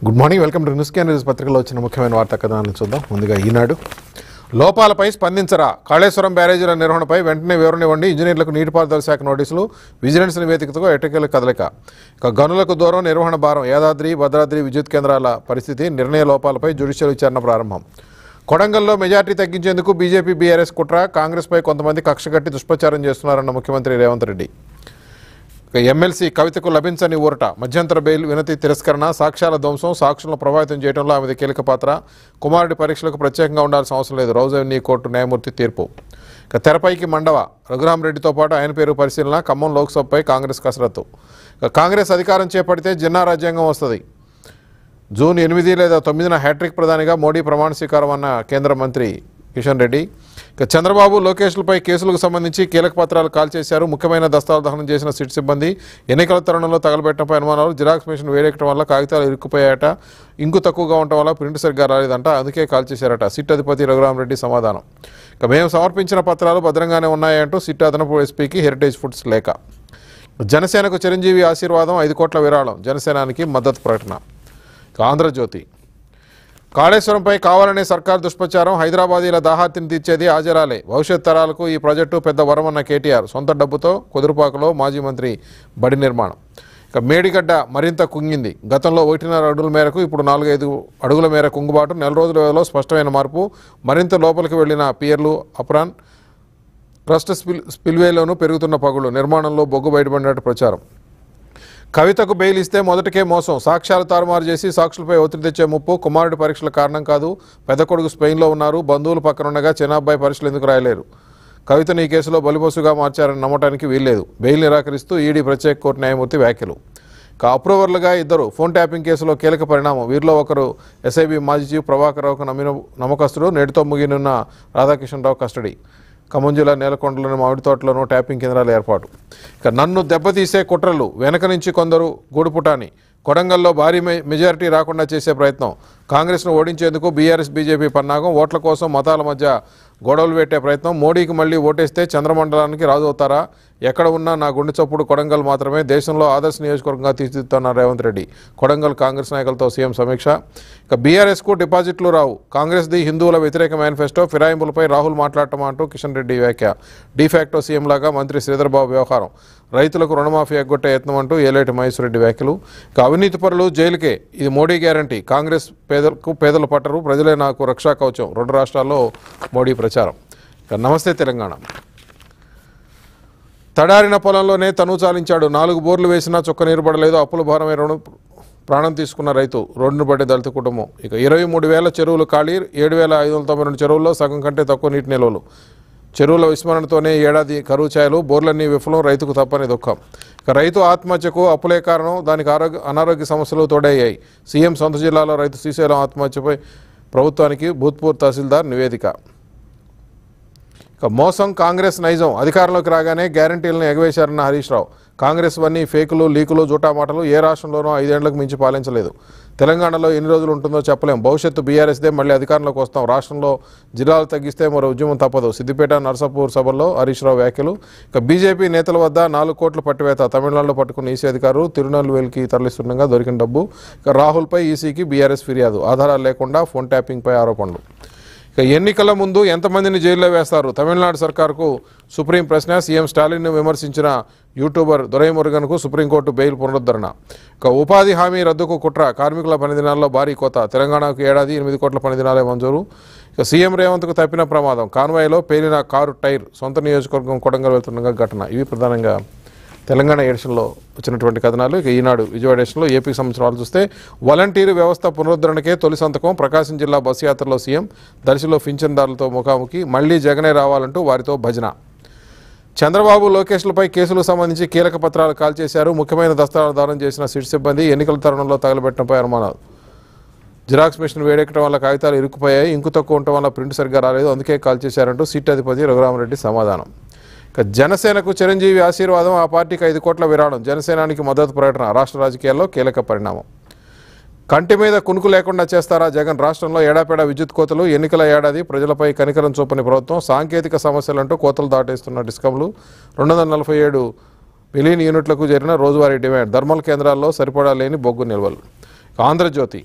good morning welcome to news can news పత్రికలో వచ్చిన ముఖ్యమైన వార్తా కథనాలను చూద్దాం ముందుగా ఈనాడు లోపాలపై స్పందించరా కాళేశ్వరం బ్యారేజీల నిర్వహణపై వెంటనే వివరణ ఇవ్వండి ఇంజనీర్లకు నీటిపారుదల శాఖ నోటీసులు విజిలెన్స్ నివేదికతో ఎటకేల కదలిక ఇక గనులకు దూరం నిర్వహణ భారం యాదాద్రి భద్రాద్రి విద్యుత్ కేంద్రాల పరిస్థితి నిర్ణయ లోపాలపై జ్యుడిషియల్ విచారణ ప్రారంభం కొడంగల్లో మెజార్టీ తగ్గించేందుకు బీజేపీ బీఆర్ఎస్ కుట్ర కాంగ్రెస్పై కొంతమంది కక్షగట్టి దుష్ప్రచారం చేస్తున్నారన్న ముఖ్యమంత్రి రేవంత్ రెడ్డి ఇక ఎమ్మెల్సీ కవితకు లభించని ఊరట మధ్యంతర బెయిల్ వినతి తిరస్కరణ సాక్ష్యాల ధ్వంసం సాక్షులను ప్రభావితం చేయడంలో ఆమెది కీలక పాత్ర కుమారుడి పరీక్షలకు ప్రత్యేకంగా ఉండాల్సిన అవసరం లేదు రౌజవెన్యూ కోర్టు న్యాయమూర్తి తీర్పు ఇక తెరపైకి మండవ రఘురామరెడ్డితో పాటు ఆయన పేరు పరిశీలన ఖమ్మం లోక్సభపై కాంగ్రెస్ కసరత్తు ఇక కాంగ్రెస్ అధికారం చేపడితే జిన్నా రాజ్యాంగం వస్తుంది జూన్ ఎనిమిది లేదా తొమ్మిదిన హ్యాట్రిక్ ప్రధానిగా మోడీ ప్రమాణ స్వీకారం అన్న కేంద్ర మంత్రి కిషన్ రెడ్డి ఇక చంద్రబాబు లోకేష్లపై కేసులకు సంబంధించి కీలక పత్రాలు కాల్ చేశారు ముఖ్యమైన దస్తాలు దహనం చేసిన సిట్ సిబ్బంది ఎన్నికల తరుణంలో తగలబెట్టడంపై అనుమానాలు జిరాక్స్ మిషన్ వేడెక్కడం వల్ల కాగితాలు ఇరుక్కుపోయాయట ఇంకు తక్కువగా ఉండటం వల్ల ప్రింట్ సరిగ్గా రాలేదంట అందుకే కాల్ చేశారట సిట్ అధిపతి రఘురామరెడ్డి సమాధానం ఇక మేము సమర్పించిన పత్రాలు భద్రంగానే ఉన్నాయంటూ సిట్ అదనపు ఎస్పీకి హెరిటేజ్ ఫుడ్స్ లేఖ జనసేనకు చిరంజీవి ఆశీర్వాదం ఐదు కోట్ల విరాళం జనసేనానికి మద్దతు ప్రకటన ఇక ఆంధ్రజ్యోతి కాళేశ్వరంపై కావాలనే సర్కార్ దుష్ప్రచారం హైదరాబాదీల దాహార్తిని తీర్చేది ఆజరాలే భవిష్యత్ తరాలకు ఈ ప్రాజెక్టు పెద్ద వరమన్న కేటీఆర్ సొంత డబ్బుతో కుదురుపాకలో మాజీ మంత్రి బడి నిర్మాణం ఇక మేడిగడ్డ మరింత కుంగింది గతంలో ఒకటిన్నర అడుగుల మేరకు ఇప్పుడు నాలుగైదు అడుగుల మేర కుంగుబాటు నెల రోజుల వ్యవధిలో స్పష్టమైన మార్పు మరింత లోపలికి వెళ్లిన పియర్లు అప్రాన్ ట్రస్ట్ స్పిల్ స్పిల్వేలోనూ పెరుగుతున్న పగులు నిర్మాణంలో బొగ్గు బయటపడినట్టు ప్రచారం కవితకు బెయిల్ ఇస్తే మొదటికే మోసం సాక్ష్యాలు తారుమారు చేసి సాక్షులపై ఒత్తిడి తెచ్చే ముప్పు కుమారుడి పరీక్షల కారణం కాదు పెద్ద కొడుకు స్పెయిన్లో ఉన్నారు బంధువులు పక్కనుండగా చిన్నబ్బాయి పరీక్షలు ఎందుకు రాయలేరు కవితను ఈ కేసులో బలిపసుగా మార్చారని నమ్మటానికి వీల్లేదు బెయిల్ నిరాకరిస్తూ ఈడీ ప్రత్యేక కోర్టు న్యాయమూర్తి వ్యాఖ్యలు ఇక అప్రూవర్లుగా ఇద్దరు ఫోన్ ట్యాపింగ్ కేసులో కీలక పరిణామం వీరిలో ఒకరు ఎస్ఐబి మాజీ చీఫ్ ప్రభాకర్ రావుకు నమ్మిన నమ్మకస్తుడు నేటితో ముగినున్న రాధాకిషన్ రావు కస్టడీ ఖమ్మం జిల్లా నేలకొండలోని మామిడి తోటలోనూ ట్యాపింగ్ కేంద్రాల ఏర్పాటు ఇక నన్ను దెబ్బతీసే కుట్రలు వెనక నుంచి కొందరు గూడుపుటాని కొడంగల్లో భారీ మె మెజారిటీ రాకుండా చేసే ప్రయత్నం కాంగ్రెస్ను ఓడించేందుకు బీఆర్ఎస్ బీజేపీ పన్నాగం ఓట్ల కోసం మతాల మధ్య గొడవలు పెట్టే ప్రయత్నం మోడీకి మళ్ళీ ఓటేస్తే చంద్రమండలానికి రాజు అవుతారా ఎక్కడ ఉన్నా నా గుండె చప్పుడు కొడంగల్ మాత్రమే దేశంలో ఆదర్శ నియోజకవర్గంగా తీర్చిదిద్దుతున్నారు రేవంత్ రెడ్డి కొడంగల్ కాంగ్రెస్ నాయకులతో సీఎం సమీక్ష ఇక బీఆర్ఎస్కు డిపాజిట్లు రావు కాంగ్రెస్ది హిందువుల వ్యతిరేక మేనిఫెస్టో ఫిరాయింపులపై రాహుల్ మాట్లాడటం అంటూ కిషన్ రెడ్డి వ్యాఖ్య డిఫాక్టో సీఎం లాగా మంత్రి శ్రీధర్బాబు వ్యవహారం రైతులకు రుణమాఫీ ఎగ్గొట్టే యత్నం అంటూ ఏలేటి మహేశ్వరరెడ్డి వ్యాఖ్యలు ఇక అవినీతి పరులు జైలుకే ఇది మోడీ గ్యారంటీ కాంగ్రెస్ పేదలకు పేదలు పట్టరు ప్రజలే నాకు రక్షా కవచం రెండు రాష్ట్రాల్లో మోడీ ప్రచారం ఇక నమస్తే తెలంగాణ తడారిన పొలంలోనే తను చాలించాడు నాలుగు బోర్లు వేసినా చుక్క నీరు పడలేదు అప్పుల భారమే రుణం ప్రాణం తీసుకున్న రైతు రోడ్డును పడే దళిత కుటుంబం ఇక ఇరవై మూడు వేల చెరువులు ఖాళీ ఏడు వేల ఐదు వందల తొంభై రెండు చెరువుల్లో సగం కంటే తక్కువ నీటి నిల్వలు చెరువుల విస్మరణతోనే ఈ ఏడాది కరువు ఛాయలు బోర్లన్నీ విఫలం రైతుకు తప్పని దుఃఖం ఇక రైతు ఆత్మహత్యకు అప్పులే కారణం దానికి ఆరోగ్య అనారోగ్య సమస్యలు తోడయ్యాయి సీఎం సొంత జిల్లాలో రైతు శ్రీశైలం ఆత్మహత్యపై ప్రభుత్వానికి భూత్పూర్ తహసీల్దార్ నివేదిక ఇక మోసం కాంగ్రెస్ నైజం అధికారంలోకి రాగానే గ్యారంటీలను ఎగవేశారన్న హరీష్ రావు కాంగ్రెస్ వన్నీ ఫేకులు లీకులు జూటా మాటలు ఏ రాష్ట్రంలోనూ ఐదేళ్లకు మించి పాలించలేదు తెలంగాణలో ఎన్ని రోజులు ఉంటుందో చెప్పలేం భవిష్యత్తు బీఆర్ఎస్దే మళ్ళీ అధికారంలోకి వస్తాం రాష్ట్రంలో జిల్లాలు తగ్గిస్తే మరో ఉద్యమం తప్పదు సిద్దిపేట నర్సాపూర్ సభల్లో హరీష్ రావు వ్యాఖ్యలు ఇక బీజేపీ నేతల వద్ద నాలుగు కోట్ల పట్టివేత తమిళనాడులో పట్టుకున్న ఈసీ అధికారులు తిరునెల్వేలికి తరలిస్తుండగా దొరికిన డబ్బు ఇక రాహుల్పై ఈసీకి బీఆర్ఎస్ ఫిర్యాదు ఆధారాలు లేకుండా ఫోన్ ట్యాపింగ్పై ఆరోపణలు ఇక ఎన్నికల ముందు ఎంతమందిని జైల్లో వేస్తారు తమిళనాడు సర్కార్కు సుప్రీం ప్రశ్న సీఎం స్టాలిన్ను విమర్శించిన యూట్యూబర్ దొరైమురుగన్కు సుప్రీంకోర్టు బెయిల్ పునరుద్ధరణ ఇక ఉపాధి హామీ రద్దుకు కుట్ర కార్మికుల పని దినాల్లో భారీ కోత తెలంగాణకు ఏడాది ఎనిమిది కోట్ల పని దినాలే మంజూరు ఇక సీఎం రేవంత్కు తప్పిన ప్రమాదం కాన్వాయ్లో పేలిన కారు టైర్ సొంత నియోజకవర్గం కొడంగల్ వెళ్తుండగా ఘటన ఇవి ప్రధానంగా తెలంగాణ ఎడిషన్లో వచ్చినటువంటి కథనాలు ఇక ఈనాడు విజయవాడ ఎడిషన్లో ఏపీకి సంబంధించిన వాళ్ళు చూస్తే వాలంటీరు వ్యవస్థ పునరుద్ధరణకే తొలి సంతకం ప్రకాశం జిల్లా బస్సు యాత్రలో సీఎం దర్శిలో పింఛన్దారులతో ముఖాముఖి మళ్లీ జగనే రావాలంటూ వారితో భజన చంద్రబాబు లోకేష్లపై కేసులకు సంబంధించి కీలక పత్రాలు కాల్ చేశారు ముఖ్యమైన దస్తావేజులు దానం చేసిన సిట్ సిబ్బంది ఎన్నికల తరుణంలో తగలబెట్టడంపై అనుమానాలు జిరాక్స్ మిషన్ వేడెక్కడం వల్ల కాగితాలు ఇరుక్కుపోయాయి ఇంకు తక్కువ ఉండటం వల్ల ప్రింట్ సరిగ్గా రాలేదు అందుకే కాల్ చేశారంటూ సిట్ అధిపతి రఘురామరెడ్డి సమాధానం ఇక జనసేనకు చిరంజీవి ఆశీర్వాదం ఆ పార్టీకి ఐదు కోట్ల విరాళం జనసేనానికి మద్దతు ప్రకటన రాష్ట్ర రాజకీయాల్లో కీలక పరిణామం కంటి మీద కునుకు లేకుండా చేస్తారా జగన్ రాష్ట్రంలో ఏడాపేడా విద్యుత్ కోతలు ఎన్నికల ఏడాది ప్రజలపై కనికరం చూపని ప్రభుత్వం సాంకేతిక సమస్యలంటూ కోతలు దాటేస్తున్న డిస్కంలు రెండు వందల నలభై ఏడు మిలియన్ యూనిట్లకు జరిగిన రోజువారీ డిమాండ్ థర్మల్ కేంద్రాల్లో సరిపడా లేని బొగ్గు నిల్వలు ఆంధ్రజ్యోతి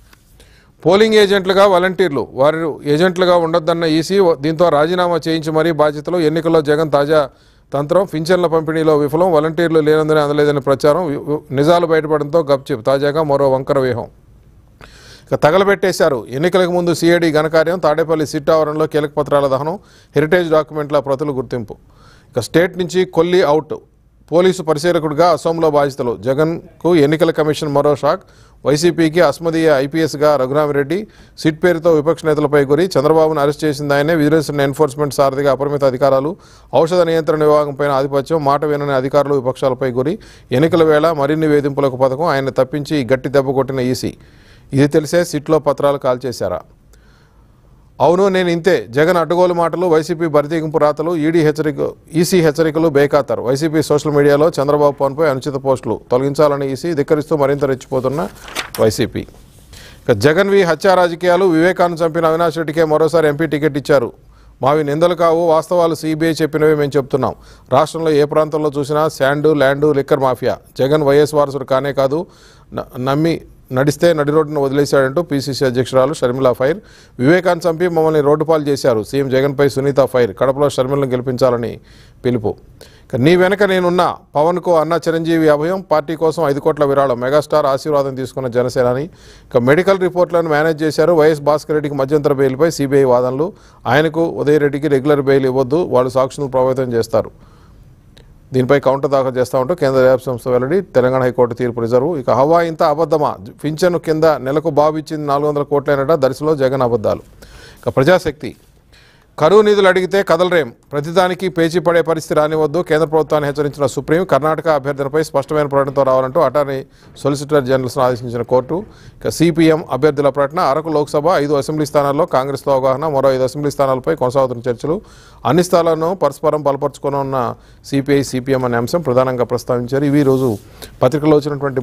పోలింగ్ ఏజెంట్లుగా వాలంటీర్లు వారు ఏజెంట్లుగా ఉండొద్దన్న ఈసీ దీంతో రాజీనామా చేయించి మరీ బాధ్యతలు ఎన్నికల్లో జగన్ తాజా తంత్రం పింఛన్ల పంపిణీలో విఫలం వాలంటీర్లు లేనందునే అందలేదని ప్రచారం వి- వి- నిజాలు బయటపడంతో గప్చిప్ తాజాగా మరో వంకర వ్యూహం ఇక తగలబెట్టేశారు ఎన్నికలకు ముందు సిఐడి ఘనకార్యం తాడేపల్లి సిట్ ఆవరణలో కీలక పత్రాల దహనం హెరిటేజ్ డాక్యుమెంట్ల ప్రతులు గుర్తింపు ఇక స్టేట్ నుంచి కొల్లి అవుట్ పోలీసు పరిశీలకుడిగా అసోంలో బాధితులు జగన్కు ఎన్నికల కమిషన్ మరో షాక్ వైసీపీకి అస్మదీయ ఐపీఎస్గా రఘురామిరెడ్డి సిట్ పేరుతో విపక్ష నేతలపై గురి చంద్రబాబును అరెస్ట్ చేసింది ఆయనే విజిలెన్స్ అండ్ ఎన్ఫోర్స్మెంట్ సారథిగా అపరిమిత అధికారాలు ఔషధ నియంత్రణ విభాగంపై ఆధిపత్యం మాట వినని అధికారులు విపక్షాలపై గురి ఎన్నికల వేళ మరిన్ని వేధింపులకు పథకం ఆయన తప్పించి గట్టి దెబ్బ కొట్టిన ఈసీ ఇది తెలిసే సిట్లో పత్రాలు కాల్చేశారా అవును నేను ఇంతే జగన్ అడ్డగోలు మాటలు వైసీపీ బరితీగింపు రాతలు ఈడీ హెచ్చరిక ఈసీ హెచ్చరికలు బేఖాతరు వైసీపీ సోషల్ మీడియాలో చంద్రబాబు పవన్పై అనుచిత పోస్టులు తొలగించాలని ఈసీ ధిక్కరిస్తూ మరింత రెచ్చిపోతున్న వైసీపీ ఇక జగన్ వి హత్యా రాజకీయాలు వివేకాన్ని చంపిన అవినాష్ రెడ్డికే మరోసారి ఎంపీ టికెట్ ఇచ్చారు మావి నిందలు కావు వాస్తవాలు సిబిఐ చెప్పినవే మేము చెప్తున్నాం రాష్ట్రంలో ఏ ప్రాంతంలో చూసినా sand land liquor mafia Jagan YS వారసుడు కానే కాదు న- నమ్మి నడిస్తే నడి రోడ్డును వదిలేశాడంటూ పీసీసీ అధ్యక్షురాలు షర్మిల ఫైర్ వివేకాన్ని చంపి మమ్మల్ని రోడ్డు పాలు చేశారు సీఎం జగన్పై సునీత ఫైర్ కడపలో షర్మిలను గెలిపించాలని పిలుపు ఇక నీ వెనక నేనున్నా పవన్కు అన్న చిరంజీవి అభయం పార్టీ కోసం ఐదు కోట్ల విరాళం మెగాస్టార్ ఆశీర్వాదం తీసుకున్న జనసేనాని ఇక మెడికల్ రిపోర్ట్లను మేనేజ్ చేశారు వైఎస్ భాస్కర్ రెడ్డికి మధ్యంతర బెయిల్పై సిబిఐ వాదనలు ఆయనకు ఉదయ్ రెడ్డికి రెగ్యులర్ బెయిల్ ఇవ్వద్దు వాళ్ళు సాక్షులను ప్రభావితం చేస్తారు దీనిపై కౌంటర్ దాఖలు చేస్తా ఉంటూ కేంద్ర దర్యాప్తు సంస్థ వెల్లడి తెలంగాణ హైకోర్టు తీర్పు రిజర్వ్ ఇక హవా ఇంత అబద్ధమా పింఛను కింద నెలకు బాబు ఇచ్చింది నాలుగు వందల కోట్లేనట దర్శలో జగన్ అబద్ధాలు ఇక ప్రజాశక్తి కరువు నిధులు అడిగితే కదలరేం ప్రతిదానికి పేచీ పడే పరిస్థితి రానివద్దు కేంద్ర ప్రభుత్వాన్ని హెచ్చరించిన సుప్రీం కర్ణాటక అభ్యర్థనపై స్పష్టమైన ప్రకటనతో రావాలంటూ అటార్నీ సొలిసిటర్ జనరల్స్ను ఆదేశించిన కోర్టు ఇక సిపిఎం అభ్యర్థుల ప్రకటన అరకు లోక్సభ ఐదు అసెంబ్లీ స్థానాల్లో కాంగ్రెస్తో అవగాహన మరో ఐదు అసెంబ్లీ స్థానాలపై కొనసాగుతున్న చర్చలు అన్ని స్థానాలను పరస్పరం బలపరుచుకున్న సిపిఐ సిపిఎం అనే అంశం ప్రధానంగా ప్రస్తావించారు ఇవి ఈ రోజు పత్రికలో వచ్చినటువంటి